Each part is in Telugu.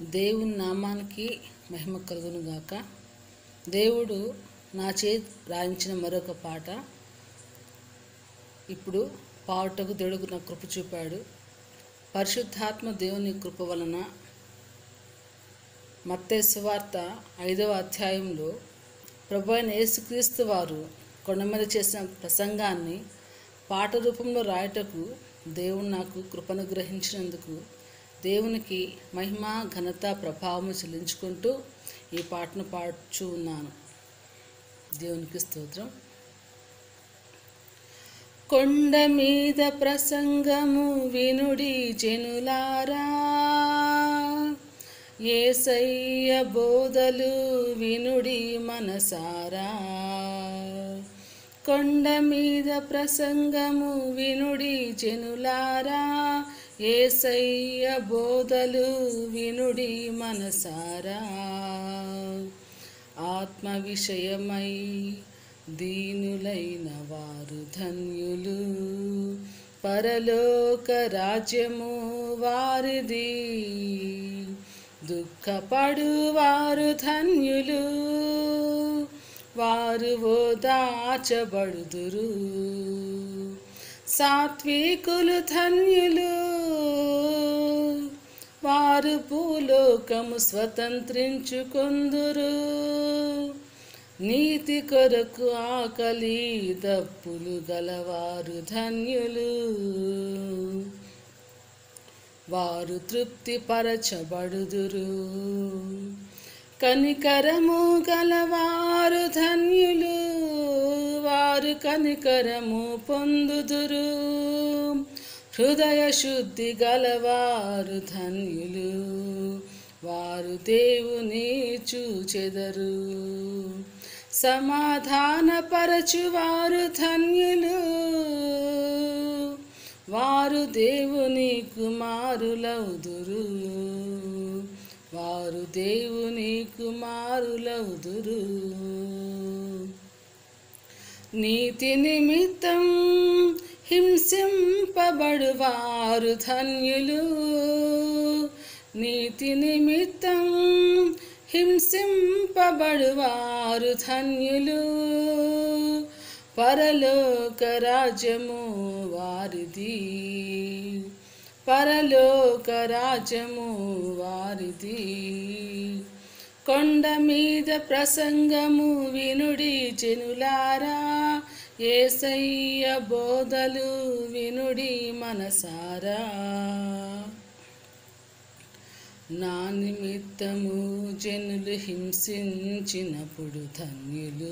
దేవుని నామానికి మహిమ కలుగును గాక దేవుడు నా చే రాయించిన మరొక పాట ఇప్పుడు పాటకు దేవుడు నా కృప చూపాడు పరిశుద్ధాత్మ దేవుని కృప వలన మత్తే సువార్త ఐదవ అధ్యాయంలో ప్రభు అయిన యేసుక్రీస్తు వారు కొండ మీద చేసిన ప్రసంగాన్ని పాట రూపంలో రాయటకు దేవుడు నాకు కృపను గ్రహించినందుకు దేవునికి మహిమ ఘనత ప్రభావము చెల్లించుకుంటూ ఈ పాటను పాడుచూ ఉన్నాను దేవునికి స్తోత్రం కొండ మీద ప్రసంగము వినుడి జనులారా ఏసయ్య బోధలు వినుడి మనసారా కొండ మీద ప్రసంగము వినుడి జనులారా ఏసయ్య బోధలు వినుడి మనసారా ఆత్మ విషయమై దీనులైన వారు ధన్యులు పరలోక రాజ్యము వారిది దుఃఖపడు వారు ధన్యులు వారు ఓదాచబడుదురు సాత్వికులు ధన్యులు వారు భూలోకము స్వతంత్రించుకొందురు నీతి కొరకు ఆకలి దప్పులు గలవారు ధన్యులు వారు తృప్తి పరచబడుదురు కనికరము గలవారు ధన్యులు వారు కనికరము పొందుదురు హృదయ శుద్ధి గలవారు ధన్యులు వారు దేవుని చూచెదరు సమాధానపరచువారు ధన్యులు వారు దేవుని కుమారులవుదురు వారు దేవుని కుమారులవుదురు నీతి నిమిత్తం హింసింపబడువారు ధన్యులు నీతి నిమిత్తం హింసింపబడువారు ధన్యులు పరలోక రాజ్యము వారిది పరలోక రాజ్యము వారిది కొండ మీద ప్రసంగము వినుడి జనులారా ఏసయ్య బోధలు వినుడి మనసారా నా నిమిత్తము జనులు హింసించినప్పుడు ధన్యులు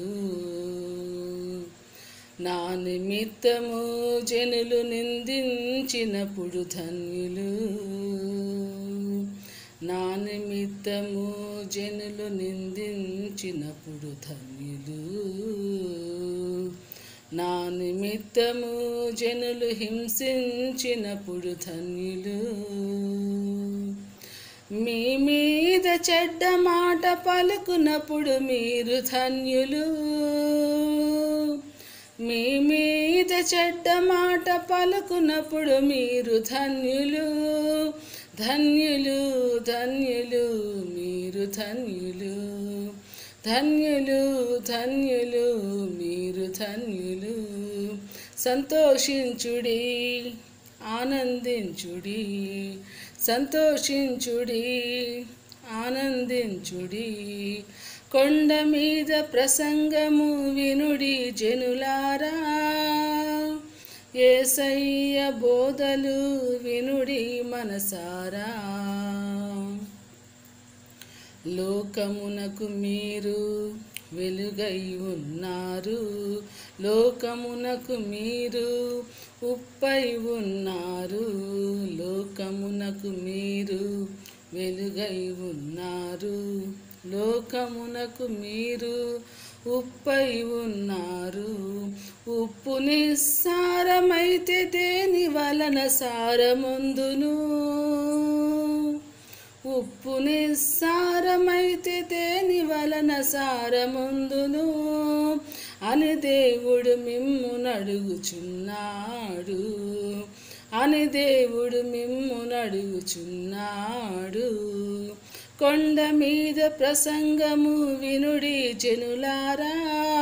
నా నిమిత్తము జనులు నిందించినప్పుడు ధన్యులు నా నిమిత్తము జనులు నిందించినప్పుడు ధన్యులు నా నిమిత్తము జనులు హింసించినప్పుడు ధన్యులు మీ మీద చెడ్డ మాట పలుకున్నప్పుడు మీరు ధన్యులు మీ మీద చెడ్డ మాట పలుకున్నప్పుడు మీరు ధన్యులు ధన్యులు ధన్యులు మీరు ధన్యులు ధన్యులు ధన్యులు మీరు ధన్యులు సంతోషించుడి ఆనందించుడి సంతోషించుడి ఆనందించుడి కొండ మీద ప్రసంగము వినుడి జనులారా ఏసయ్య బోధలు వినుడి మనసారా లోకమునకు మీరు వెలుగై ఉన్నారు లోకమునకు మీరు ఉప్పై ఉన్నారు లోకమునకు మీరు వెలుగై ఉన్నారు లోకమునకు మీరు ఉప్పై ఉన్నారు ఉప్పు నిస్సారమైతే దేని వలన సారముందును ఉప్పు నిస్సారమైతే దేని వలన సారముందును అని దేవుడు మిమ్ము నడుగుచున్నాడు అని దేవుడు మిమ్ము నడుగుచున్నాడు కొండ మీద ప్రసంగము వినుడి జనులారా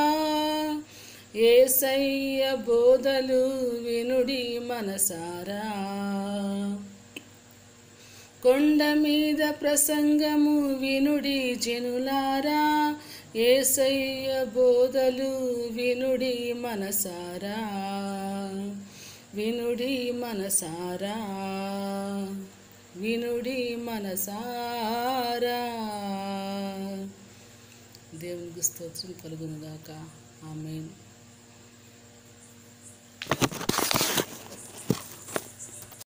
ఏసయ్య బోధలు వినుడి మనసారా కొండ మీద ప్రసంగము వినుడి జనులారా ఏసయ్య బోధలు వినుడి మనసారా వినుడి మనసారా వినుడి మనసారా దేవునికి స్తోత్రం కలుగునుగాక ఆమెన్